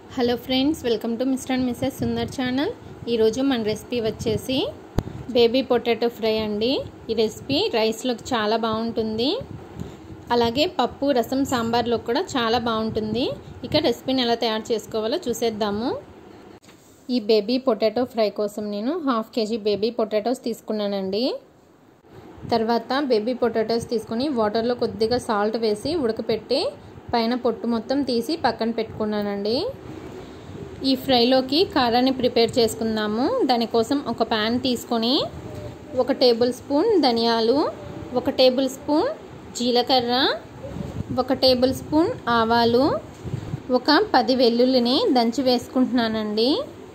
hello friends welcome to Mr and Mrs Sundar channel ఈరోజు మన recipe వచ్చేసి బేబీ పొటాటో ఫ్రై అండి ఈ రెసిపీ రైస్లోకి చాలా బాగుంటుంది అలాగే పప్పు రసం సాంబార్లో కూడా చాలా బాగుంటుంది ఇక రెసిపీని ఎలా తయారు చేసుకోవాలో చూసేద్దాము ఈ బేబీ పొటాటో ఫ్రై కోసం నేను హాఫ్ కేజీ బేబీ పొటాటోస్ తీసుకున్నానండి తర్వాత బేబీ పొటాటోస్ తీసుకొని వాటర్లో కొద్దిగా సాల్ట్ వేసి ఉడకపెట్టి పైన పొట్టు మొత్తం తీసి పక్కన పెట్టుకున్నానండి ఈ ఫ్రైలోకి కారాన్ని ప్రిపేర్ చేసుకుందాము దానికోసం ఒక ప్యాన్ తీసుకొని ఒక టేబుల్ స్పూన్ ధనియాలు ఒక టేబుల్ స్పూన్ జీలకర్ర ఒక టేబుల్ స్పూన్ ఆవాలు ఒక పది వెల్లుల్లిని దంచి వేసుకుంటున్నానండి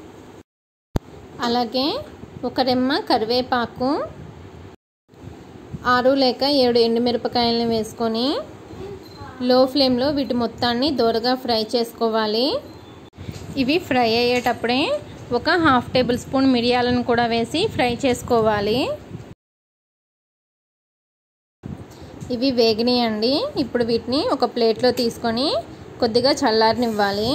అలాగే ఒక రెమ్మ కరివేపాకు ఆరు లేక ఏడు ఎండుమిరపకాయలను వేసుకొని లో ఫ్లేమ్లో వీటి మొత్తాన్ని దోరగా ఫ్రై చేసుకోవాలి ఇవి ఫ్రై అయ్యేటప్పుడే ఒక హాఫ్ టేబుల్ స్పూన్ మిరియాలను కూడా వేసి ఫ్రై చేసుకోవాలి ఇవి వేగినాయండి ఇప్పుడు వీటిని ఒక ప్లేట్లో తీసుకొని కొద్దిగా చల్లారనివ్వాలి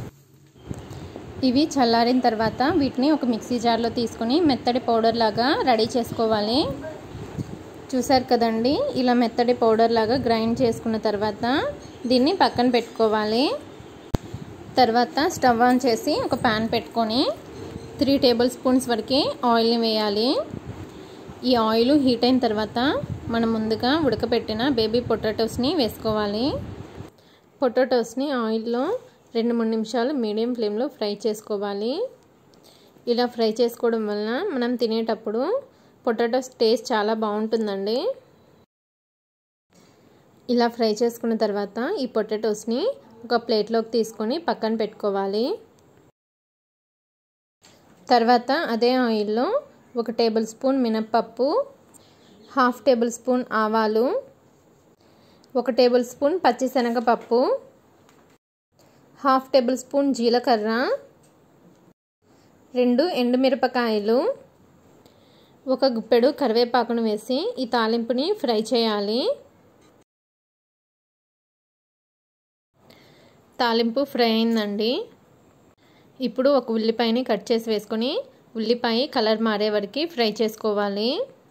ఇవి చల్లారిన తర్వాత వీటిని ఒక మిక్సీ జార్లో తీసుకొని మెత్తడి పౌడర్ లాగా రెడీ చేసుకోవాలి చూసారు కదండి ఇలా మెత్తడి పౌడర్ లాగా గ్రైండ్ చేసుకున్న తర్వాత దీన్ని పక్కన పెట్టుకోవాలి తర్వాత స్టవ్ ఆన్ చేసి ఒక ప్యాన్ పెట్టుకొని త్రీ టేబుల్ స్పూన్స్ వరకు ఆయిల్ని వేయాలి ఈ ఆయిల్ హీట్ అయిన తర్వాత మనం ముందుగా ఉడకపెట్టిన బేబీ పొటాటోస్ని వేసుకోవాలి పొటాటోస్ని ఆయిల్లో రెండు మూడు నిమిషాలు మీడియం ఫ్లేమ్లో ఫ్రై చేసుకోవాలి ఇలా ఫ్రై చేసుకోవడం వలన మనం తినేటప్పుడు పొటాటోస్ టేస్ట్ చాలా బాగుంటుందండి ఇలా ఫ్రై చేసుకున్న తర్వాత ఈ పొటాటోస్ని ఒక ప్లేట్లోకి తీసుకొని పక్కన పెట్టుకోవాలి తర్వాత అదే ఆయిల్లో ఒక టేబుల్ స్పూన్ మినప్పప్పు హాఫ్ టేబుల్ స్పూన్ ఆవాలు ఒక టేబుల్ స్పూన్ పచ్చిశనగపప్పు హాఫ్ టేబుల్ స్పూన్ జీలకర్ర రెండు ఎండుమిరపకాయలు ఒక గుప్పెడు కరివేపాకును వేసి ఈ తాలింపుని ఫ్రై చేయాలి తాలింపు ఫ్రై అయిందండి ఇప్పుడు ఒక ఉల్లిపాయని కట్ చేసి వేసుకొని ఉల్లిపాయ కలర్ మారే వరకు ఫ్రై చేసుకోవాలి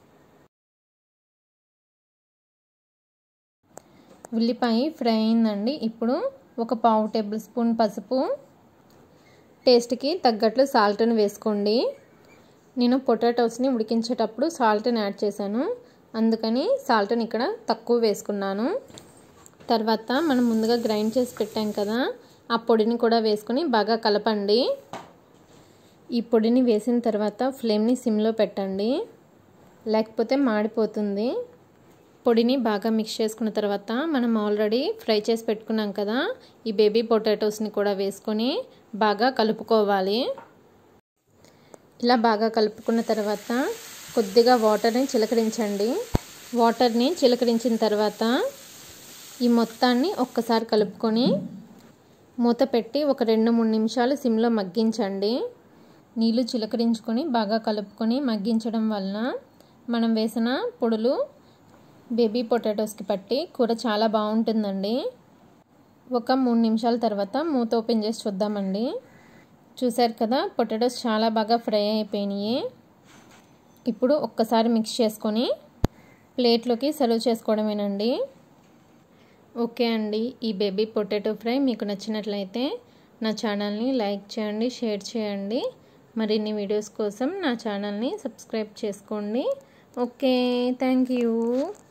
ఉల్లిపాయ ఫ్రై అయిందండి ఇప్పుడు ఒక పావు టేబుల్ స్పూన్ పసుపు టేస్ట్కి తగ్గట్లు సాల్ట్ని వేసుకోండి నేను పొటాటోస్ని ఉడికించేటప్పుడు సాల్ట్ని యాడ్ చేశాను అందుకని సాల్ట్ని ఇక్కడ తక్కువ వేసుకున్నాను తర్వాత మనం ముందుగా గ్రైండ్ చేసి పెట్టాం కదా ఆ పొడిని కూడా వేసుకొని బాగా కలపండి ఈ పొడిని వేసిన తర్వాత ఫ్లేమ్ని సిమ్లో పెట్టండి లేకపోతే మాడిపోతుంది పొడిని బాగా మిక్స్ చేసుకున్న తర్వాత మనం ఆల్రెడీ ఫ్రై చేసి పెట్టుకున్నాం కదా ఈ బేబీ పొటాటోస్ని కూడా వేసుకొని బాగా కలుపుకోవాలి ఇలా బాగా కలుపుకున్న తర్వాత కొద్దిగా వాటర్ని చిలకరించండి వాటర్ని చిలకరించిన తర్వాత ఈ మొత్తాన్ని ఒక్కసారి కలుపుకొని మూత పెట్టి ఒక రెండు మూడు నిమిషాలు సిమ్లో మగ్గించండి నీళ్ళు చిలకరించుకొని బాగా కలుపుకొని మగ్గించడం వలన మనం వేసిన పొడులు బేబీ పొటాటోస్కి పట్టి కూర చాలా బాగుంటుందండి ఒక మూడు నిమిషాల తర్వాత మూత ఓపెన్ చేసి చూద్దామండి చూసారు కదా పొటాటోస్ చాలా బాగా ఫ్రై అయిపోయినాయి ఇప్పుడు ఒక్కసారి మిక్స్ చేసుకొని ప్లేట్లోకి సర్వ్ చేసుకోవడమేనండి ఓకే అండి ఈ బేబీ పొటాటో ఫ్రై మీకు నచ్చినట్లయితే నా ఛానల్ని లైక్ చేయండి షేర్ చేయండి మరిన్ని వీడియోస్ కోసం నా ఛానల్ని సబ్స్క్రైబ్ చేసుకోండి ఓకే థ్యాంక్ యూ